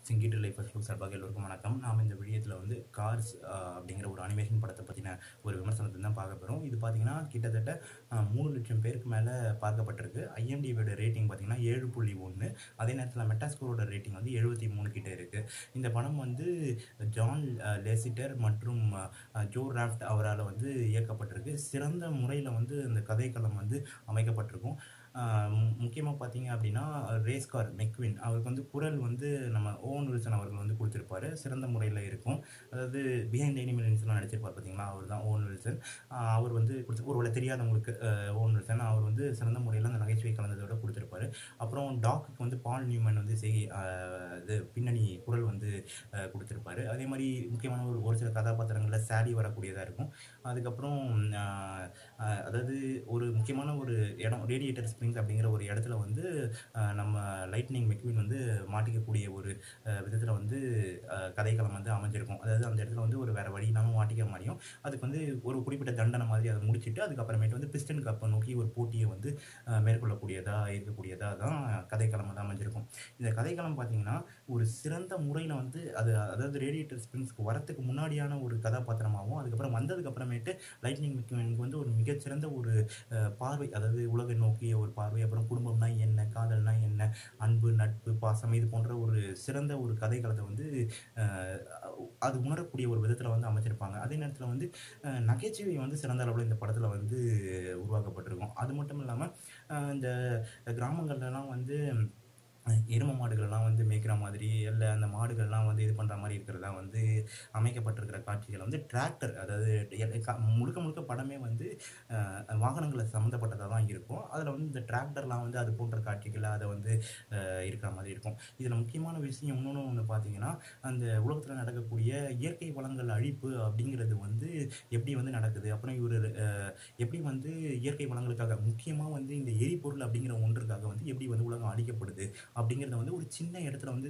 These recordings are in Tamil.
சிங்கிட்டு லைஃப் ஃபஸ்ட் லுக் சார்பாக எல்லோருக்கும் வணக்கம் நாம் இந்த விடயத்தில் வந்து கார்ஸ் அப்படிங்கிற ஒரு அனிமேஷன் படத்தை பற்றின ஒரு விமர்சனத்தை தான் பார்க்க போகிறோம் இது பார்த்தீங்கன்னா கிட்டத்தட்ட ஆஹ், மூணு லட்சம் பேருக்கு மேலே பார்க்கப்பட்டிருக்கு ஐஎம்டிபியோட ரேட்டிங் பார்த்தீங்கன்னா ஏழு புள்ளி ஒன்று அதே நேரத்தில் மெட்டாஸ்கோரோட ரேட்டிங் வந்து எழுபத்தி மூணு கிட்ட இருக்குது இந்த படம் வந்து ஜான் அஹ், லெசிட்டர் மற்றும் அஹ், ஜோ ராஃப்ட் அவரால் வந்து இயக்கப்பட்டிருக்கு சிறந்த முறையில் வந்து இந்த கதைக்களம் வந்து அமைக்கப்பட்டிருக்கும் முக்கியமாக பார்த்தீங்க அப்படின்னா ரேஸ் கார் மெக்வின் அவருக்கு வந்து குரல் வந்து நம்ம ஓவன் வில்சன் அவர்கள் வந்து கொடுத்துருப்பாரு சிறந்த முறையில் இருக்கும் அதாவது பிஹைண்ட் எனிமிலன்ஸ்லாம் நடிச்சிருப்பார் பார்த்தீங்களா அவர் தான் ஓவன் வில்சன் ஆஹ் அவர் வந்து கொடுத்து ஒருவேளை தெரியாதவங்களுக்கு அஹ், ஓவன் வில்சன் அவர் வந்து சிறந்த முறையில் அந்த நகைச்சுவை கலந்ததோட கொடுத்துருப்பாரு அப்புறம் டாக்குக்கு வந்து பால் நியூமன் வந்து செய் ஆஹ், இது பின்னணி குரல் வந்து ஆஹ், கொடுத்துருப்பாரு அதே மாதிரி முக்கியமான ஒரு ஒரு சில கதாபாத்திரங்களில் சாடி வரக்கூடியதாக இருக்கும் அதுக்கப்புறம் ஆஹ், ஆஹ், அதாவது ஒரு முக்கியமான ஒரு இடம் ரேடியேட்டர் ஸ்ப்ரிங்ஸ் அப்படிங்கிற ஒரு இடத்துல வந்து ஆஹ், நம்ம லைட்னிங் மெக்வின் வந்து மாட்டிக்கக்கூடிய ஒரு விதத்தில் வந்து ஆஹ், கதைக்களம் வந்து அமைஞ்சிருக்கும் அதாவது அந்த இடத்துல வந்து ஒரு வேறு வழி இல்லாமல் மாட்டிக்க மாதிரியும் அதுக்கு வந்து ஒரு குறிப்பிட்ட தண்டனை மாதிரி அதை முடிச்சுட்டு அதுக்கப்புறமேட்டு வந்து பிஸ்டன் கப்பை நோக்கி ஒரு போட்டியை வந்து ஆஹ், மேற்கொள்ளக்கூடியதாக இருக்கக்கூடியதாக தான் கதைக்களம் வந்து அமைஞ்சிருக்கும் இந்த கதைக்களம் பார்த்தீங்கன்னா ஒரு சிறந்த முறையில் வந்து அது அதாவது ரேடியேட்டர் ஸ்ப்ரிங்ஸ்க்கு வரத்துக்கு முன்னாடியான ஒரு கதாபாத்திரமாகவும் அதுக்கப்புறம் வந்ததுக்கு அப்புறமேட்டு லைட்னிங் மெக்வினுக்கு வந்து ஒரு மிகச்சிறந்த ஒரு அஹ், பார்வை அதாவது உலகை நோக்கிய ஒரு பார்வை அப்புறம் குடும்பம்னா என்ன காதல்னா என்ன அன்பு நட்பு பாசம் இது போன்ற ஒரு சிறந்த ஒரு கதைக்களத்தை வந்து அஹ், அது உணரக்கூடிய ஒரு விதத்தில் வந்து அமைச்சிருப்பாங்க அதே நேரத்தில் வந்து அஹ், நகைச்சுவை வந்து சிறந்த அளவில் இந்த படத்தில் வந்து உருவாக்கப்பட்டிருக்கும் அது மட்டும் இல்லாமல் இந்த கிராமங்கள்லாம் வந்து அஹ், எருமை மாடுகள்லாம் வந்து மேய்க்கிற மாதிரி இல்லை அந்த மாடுகள்லாம் வந்து இது பண்ணுற மாதிரி இருக்கிறதா வந்து அமைக்கப்பட்டிருக்கிற காட்சிகள் வந்து டிராக்டர் அதாவது எ- க- முழுக்க முழுக்க படமே வந்து அஹ், வாகனங்களை சம்மந்தப்பட்டதாக தான் இருக்கும் அதில் வந்து இந்த டிராக்டர்லாம் வந்து அது போன்ற காட்சிகள் அதை வந்து அஹ், இருக்கிற மாதிரி இருக்கும் இதில் முக்கியமான விஷயம் இன்னொன்று ஒன்று பார்த்தீங்கன்னா அந்த உலகத்தில் நடக்கக்கூடிய இயற்கை வளங்கள் அழிப்பு அப்படிங்கிறது வந்து எப்படி வந்து நடக்குது அப்புறம் இவர் எப்படி வந்து இயற்கை வளங்களுக்காக முக்கியமாக வந்து இந்த எரிபொருள் அப்படிங்கிற ஒன்றுக்காக வந்து எப்படி வந்து உலகம் அழிக்கப்படுது அப்படிங்கிறத வந்து ஒரு சின்ன இடத்துல வந்து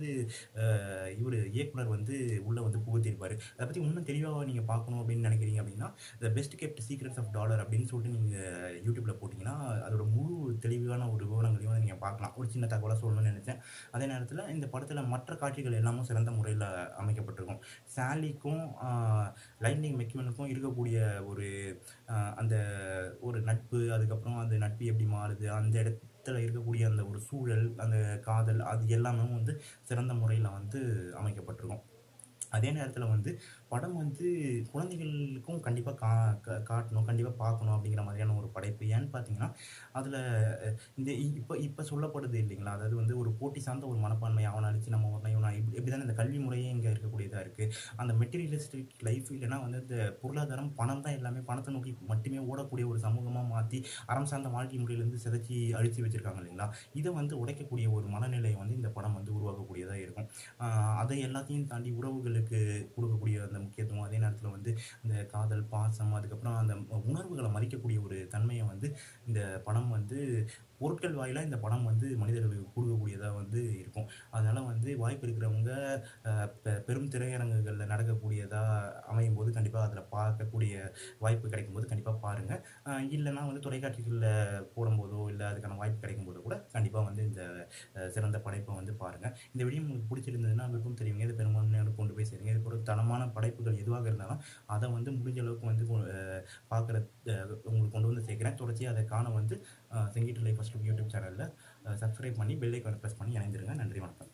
இவர் இயக்குனர் வந்து உள்ளே வந்து புகுத்திருப்பார் அதை பற்றி இன்னும் தெளிவாக நீங்கள் பார்க்கணும் அப்படின்னு நினைக்கிறீங்க அப்படின்னா the best kept secrets of dollar அப்படின்னு சொல்லிட்டு நீங்கள் யூடியூப்பில் போட்டிங்கன்னா அதோட முழு தெளிவான ஒரு விவரங்களையும் வந்து நீங்கள் பார்க்கலாம் ஒரு சின்ன தகவலாக சொல்லணும்னு நினச்சேன் அதே நேரத்தில் இந்த படத்தில் மற்ற காட்சிகள் எல்லாமும் சிறந்த முறையில் அமைக்கப்பட்டிருக்கும் சாலிக்கும் லைட்னிங் மெக்யூனுக்கும் இருக்கக்கூடிய ஒரு ஆஹ், அந்த ஒரு நட்பு அதுக்கப்புறம் அந்த நட்பு எப்படி மாறுது அந்த இடத்துல இருக்கக்கூடிய அந்த ஒரு சூழல் அந்த காதல் அது எல்லாமே வந்து சிறந்த முறையில் வந்து அமைக்கப்பட்டிருக்கும் அதே நேரத்தில் வந்து படம் வந்து குழந்தைகளுக்கும் கண்டிப்பாக கா கா- காட்டணும் கண்டிப்பாக பார்க்கணும் அப்படிங்கிற மாதிரியான ஒரு படைப்பு ஏன்னு பார்த்தீங்கன்னா அதில் இந்த இப்போ இப்போ சொல்லப்படுது இல்லைங்களா அதாவது வந்து ஒரு போட்டி சார்ந்த ஒரு மனப்பான்மை அவனை அழிச்சு நம்ம வரணும் இவனை இப்படி இப்படி தானே இந்த கல்வி முறையே இங்கே இருக்கக்கூடியதாக இருக்குது அந்த மெட்டீரியலிஸ்டிக் லைஃப் இல்லைன்னா வந்து இந்த பொருளாதாரம் பணம் தான் எல்லாமே பணத்தை நோக்கி மட்டுமே ஓடக்கூடிய ஒரு சமூகமாக மாற்றி அறம் சார்ந்த வாழ்க்கை முறையிலேருந்து சிதைச்சி அழிச்சு வச்சிருக்காங்க இல்லைங்களா இதை வந்து உடைக்கக்கூடிய ஒரு மனநிலையை வந்து இந்த படம் வந்து உருவாக்கக்கூடியதாக இருக்கும் ஆஹ் அதை எல்லாத்தையும் தாண்டி உறவுகளுக்கு கொடுக்கக்கூடிய அந்த முக்கியத்துவம் அதே நேரத்தில் வந்து இந்த காதல் பாசம் அதுக்கப்புறம் அந்த உணர்வுகளை மதிக்கக்கூடிய ஒரு தன்மையை வந்து இந்த படம் வந்து பொருட்கள் வாயிலாக இந்த படம் வந்து மனிதர்களுக்கு கொடுக்கக்கூடியதாக வந்து இருக்கும் அதனால் வந்து வாய்ப்பு இருக்கிறவங்க ஆஹ் பெ- பெரும் திரையரங்குகளில் நடக்கக்கூடியதாக அமையும் போது கண்டிப்பாக அதில் பார்க்கக்கூடிய வாய்ப்பு கிடைக்கும் போது கண்டிப்பாக பாருங்கள் இல்லைன்னா வந்து தொலைக்காட்சிகளில் போடும்போதோ இல்லை அதுக்கான வாய்ப்பு கிடைக்கும் போதோ கூட கண்டிப்பாக வந்து இந்த அஹ், சிறந்த படைப்பை வந்து பாருங்கள் இந்த வீடியோ உங்களுக்கு பிடிச்சிருந்ததுன்னா விருப்பம் தெரியுங்க இது பெரும்பான்மையான கொண்டு போய் சேருங்க இது ஒரு தனமான படைப்புகள் எதுவாக இருந்தாலும் அதை வந்து முடிஞ்ச அளவுக்கு வந்து பார்க்குற உங்களுக்கு கொண்டு வந்து சேர்க்குறேன் தொடர்ச்சி அதை காண வந்து செங்கிட்டு லைஃப் ஃபஸ்ட் யூடியூப் சேனலில் சப்ஸ்கிரைப் பண்ணி பெல் ஐக்கானை ப்ரெஸ் பண்ணி இணைந்திருங்க நன்றி வணக்கம்